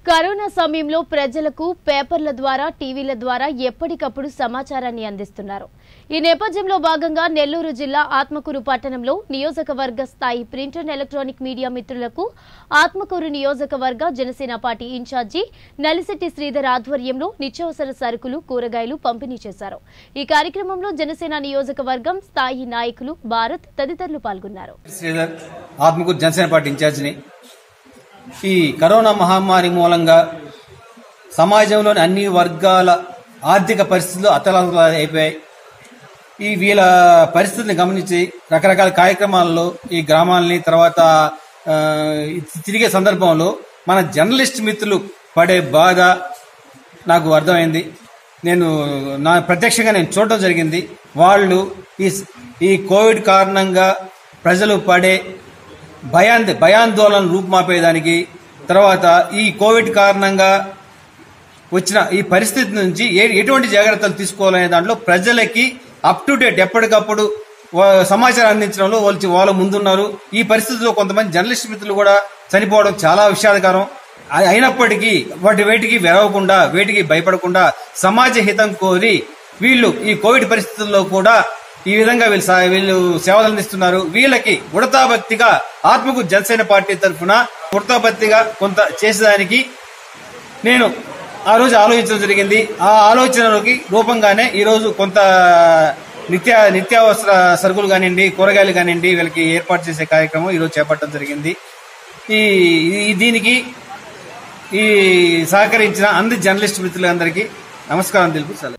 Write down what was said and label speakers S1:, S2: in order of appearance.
S1: corona సమయంలో ప్రజలకు పేపర్ల ద్వారా టీవీల ద్వారా ఎప్పటికప్పుడు సమాచారాన్ని అందిస్తున్నారు ఈ నేపథ్యంలో భాగంగా నెల్లూరు జిల్లా ఆత్మకూరు పట్టణంలో నియోజకవర్గ స్థాయి ప్రింట్ అండ్ ఎలక్ట్రానిక్ మీడియా మిత్రులకు ఆత్మకూరు నియోజకవర్గ జనసేన పార్టీ ఇన్ఛార్జి నలిశెట్టి శ్రీధర్ ఆధ్వర్యంలో నిత్యావసర సరుకులు కూరగాయలు పంపిణీ చేశారు ఈ కార్యక్రమంలో జనసేన నియోజకవర్గం స్థాయి నాయకులు భారత్ తదితరులు పాల్గొన్నారు
S2: శ్రీధర్ ఆత్మకూరు జనసేన పార్టీ ఇన్ఛార్జిని ఈ కరోనా మహమ్మారి మూలంగా సమాజంలోని అన్ని వర్గాల ఆర్థిక పరిస్థితులు అతలాకుతల అయిపోయాయి ఈ వీళ్ళ పరిస్థితిని గమనించి రకరకాల కార్యక్రమాల్లో ఈ గ్రామాలని తర్వాత ఆ, తిరిగే సందర్భంలో మన జర్నలిస్ట్ మిత్రులు పడే బాధ నాకు అర్థమైంది నేను నా ప్రత్యక్షంగా నేను చూడటం జరిగింది వాళ్ళు ఈ ఈ కోవిడ్ కారణంగా ప్రజలు పడే భయాంద భయాందోళన రూపుమాపేదానికి తర్వాత ఈ కోవిడ్ కారణంగా వచ్చిన ఈ పరిస్థితి నుంచి ఏ- ఎటువంటి జాగ్రత్తలు తీసుకోవాలనే దాంట్లో ప్రజలకి అప్ టు డేట్ ఎప్పటికప్పుడు వా- సమాచారం అందించడంలో వాళ్ళు వాళ్ళ ముందున్నారు ఈ పరిస్థితిలో కొంతమంది జర్నలిస్ట్ మిత్రులు కూడా చనిపోవడం చాలా విషాదకరం అ- అయినప్పటికీ వాటి వేటికి వెరవకుండా వేటికి భయపడకుండా సమాజ హితం కోరి వీళ్ళు ఈ కోవిడ్ పరిస్థితుల్లో కూడా ఈ విధంగా వీళ్ళు సా- వీళ్ళు సేవలు అందిస్తున్నారు వీళ్ళకి ఉడతాభక్తిగా ఆత్మకు జనసేన పార్టీ తరఫున ఉడతాభక్తిగా కొంత చేసేదానికి నేను ఆ రోజు ఆలోచించడం జరిగింది ఆ ఆలోచనలకి రూపంగానే ఈ రోజు కొంత నిత్య నిత్యావసర సరుకులు కానివ్వండి కూరగాయలు కానివ్వండి వీళ్ళకి ఏర్పాటు చేసే కార్యక్రమం ఈరోజు చేపట్టడం జరిగింది ఈ ఈ- దీనికి ఈ సహకరించిన అందరి జర్నలిస్ట్ మిత్రులందరికీ నమస్కారం తెలుపు